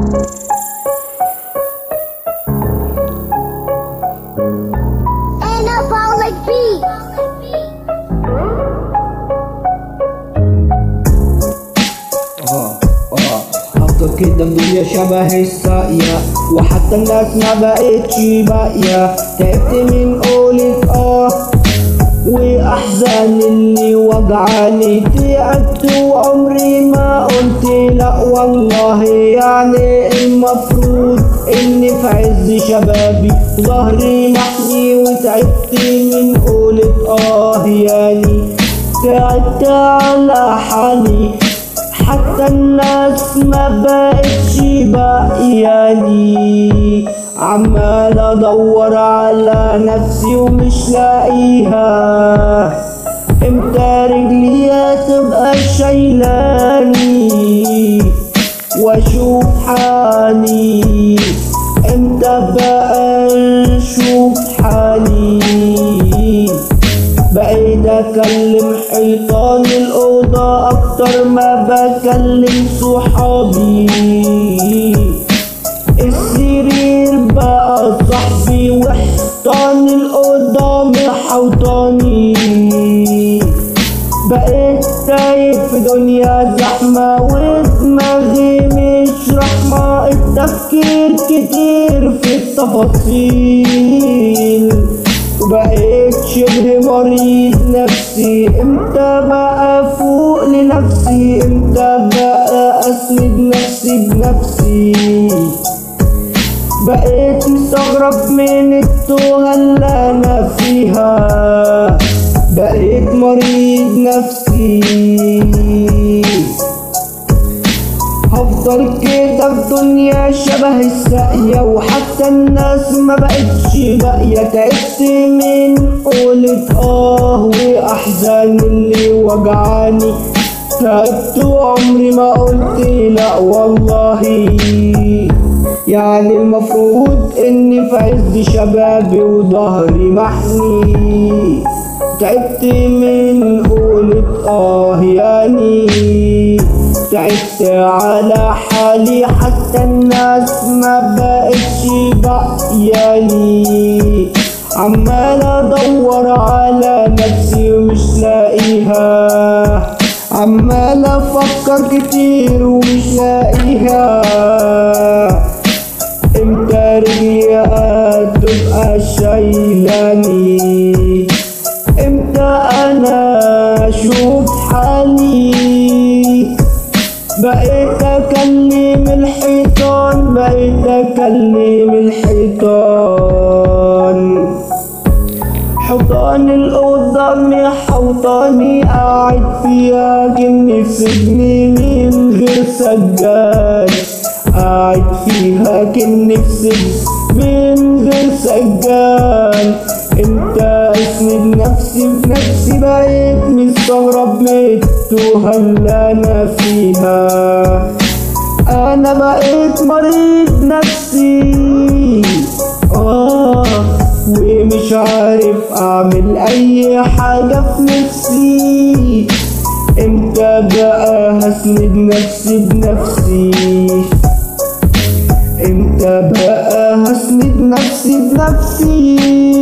Anabolic beat. آه، آه. هفضل كده الدنيا شبه الساقية وحتى الناس ما بقتش باقية تعبت من قولة اه واحزان اللي وجعاني تعبت وعمري ما قلت لا والله يعني المفروض اني في عز شبابي ظهري محمي وتعبت من قولة اه يعني تعبت على حالي حتى الناس ما بقتش باقيالي عمال ادور على نفسي ومش لاقيها امتى رجلي تبقى شايلاني واشوف حالي امتى بقى اشوف حالي بقيت اكلم حيطان الاوضه اكتر ما بكلم صحابي السرير بقى صاحبي وحيطان الاوضه محوطاني بقيت تايه في دنيا زحمة ودماغي مش رحمة التفكير كتير في التفاصيل وبقيت شبه مريض نفسي امتى بقى فوق لنفسي امتى بقى اسند نفسي بنفسي بقيت مستغرب من التوهة اللي انا فيها بقيت مريض نفسي هفضل كده في دنيا شبه الساقية وحتى الناس ما بقتش باقية تعبت من قولة اه واحزان اللي وجعاني تعبت وعمري ما قلت لا والله يعني المفروض اني في عز شبابي وظهري محمي تعبت من قولة اه يعني تعبت على حالي حتى الناس ما بقتش بقيالي عمال ادور على نفسي ومش لاقيها عمال افكر كتير ومش لاقيها امتى رجلي تبقى شايلاني امتى انا اشوف حالي بقيت اكلم الحيطان بقيت اكلم الحيطان حيطان الأوضة محوطاني قاعد فيها كني في سجني من غير سجاد قاعد فيها كني في سجن من غير سجان انت اسند نفسي بنفسي بقيت مستغرب من التوهة اللي انا فيها انا بقيت مريض نفسي اه ومش عارف اعمل اي حاجة في نفسي امتى بقى هسند نفسي بنفسي امتى بقى هسند نفسي بنفسي